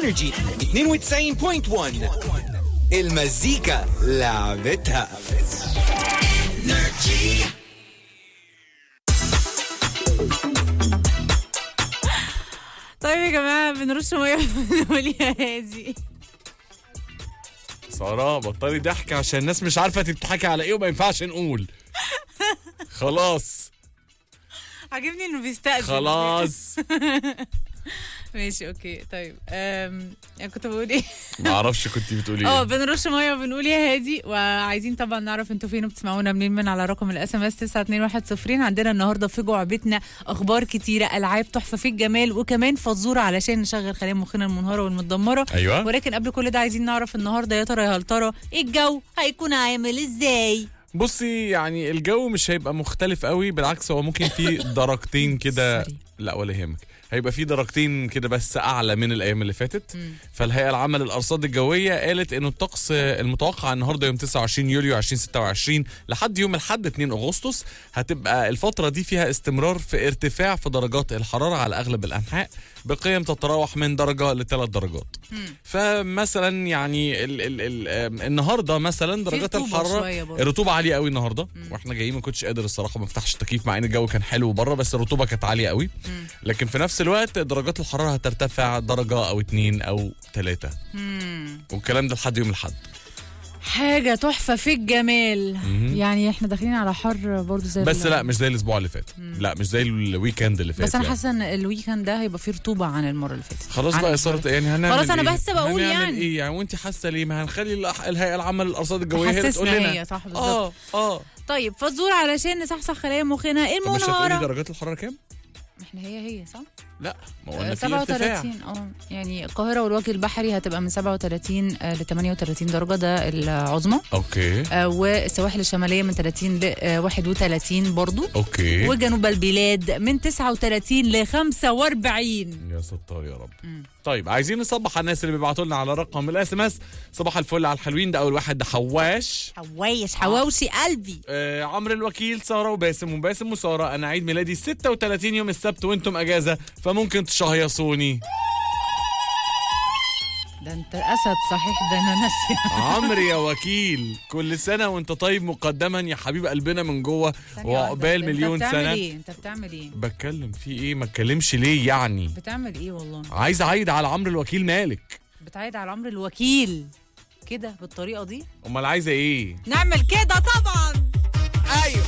انرجي 92.1 المزيكا لعبتها طيب يا جماعه بنرش ميه بنقول يا هادي سارة بطلي ضحك عشان الناس مش عارفة انت بتضحكي على ايه وما ينفعش نقول خلاص عاجبني انه بيستأذن خلاص ماشي اوكي طيب أم... يعني كنت بقول ايه ما اعرفش كنت بتقولي اه ايه بنرش ميه وبنقول يا هادي وعايزين طبعا نعرف انتوا فين وبتسمعونا منين من على رقم الاس ام اس 9210 عندنا النهارده في جعبتنا اخبار كتيره العاب تحفه في الجمال وكمان فزوره علشان نشغل خلايا مخنا المنهاره والمتدمره ايوه ولكن قبل كل ده عايزين نعرف النهارده يا ترى يا هل ترى الجو هيكون عامل ازاي بصي يعني الجو مش هيبقى مختلف قوي بالعكس هو ممكن في درجتين كده سوري. لا ولا يهمك هيبقى في درجتين كده بس اعلى من الايام اللي فاتت فالهيئه العامه للارصاد الجويه قالت انه الطقس المتوقع النهارده يوم 29 يوليو 2026 لحد يوم الاحد 2 اغسطس هتبقى الفتره دي فيها استمرار في ارتفاع في درجات الحراره على اغلب الانحاء بقيم تتراوح من درجه لثلاث درجات فمثلا يعني ال ال ال آم، النهارده مثلا درجات رطوبة الحراره شوية برضه. الرطوبه عاليه قوي النهارده واحنا جايين ما كنتش قادر الصراحه ما افتحش التكييف مع ان الجو كان حلو بره بس الرطوبه كانت عاليه قوي لكن في نفس الوقت درجات الحراره هترتفع درجه او اتنين او ثلاثه والكلام ده لحد يوم الاحد حاجه تحفه في الجمال يعني احنا داخلين على حر برضو زي بس ال- لا مش زي الاسبوع اللي فات لا مش زي الويكند اللي فات بس انا يعني. حاسه ان الويكند ده هيبقى فيه رطوبه عن المره اللي فاتت خلاص عن بقى يا الأسبوع ساره يعني هنعمل خلاص أنا إيه؟ بس بقول هنعمل يعني. ايه يعني وانت حاسه ليه ما هنخلي الأح- الهيئه العامه للارصاد الجويه هي اللي تقول تحسسنا لنا هي صح بالظبط اه اه طيب فزور علشان نصحصح خلايا مخنا طب مش هتقولي المنهاره درجات الحراره كام؟ احنا هي هي صح لا ما قلنا في ارتفاع 37 اه يعني القاهره والوجه البحري هتبقى من 37 آه، ل 38 درجه ده العظمى اوكي آه، والسواحل الشماليه من 30 ل آه، 31 برضو اوكي وجنوب البلاد من 39 ل 45 يا ستار يا رب طيب عايزين نصبح على الناس اللي بيبعتوا لنا على رقم الاس ام اس صباح الفل على الحلوين ده اول واحد ده حواش حوايش حواوشي قلبي آه عمرو الوكيل ساره وباسم وباسم وساره انا عيد ميلادي 36 يوم السبت وانتم اجازه فممكن تشهيصوني ده انت اسد صحيح ده انا ناسيه عمرو يا وكيل كل سنه وانت طيب مقدما يا حبيب قلبنا من جوه ثانية واحدة. وعقبال انت مليون بتعمل سنه ايه انت بتعمل ايه بتكلم في ايه ما اتكلمش ليه يعني بتعمل ايه والله عايز اعيد على عمرو الوكيل مالك بتعيد على عمرو الوكيل كده بالطريقه دي امال عايزه ايه نعمل كده طبعا ايوه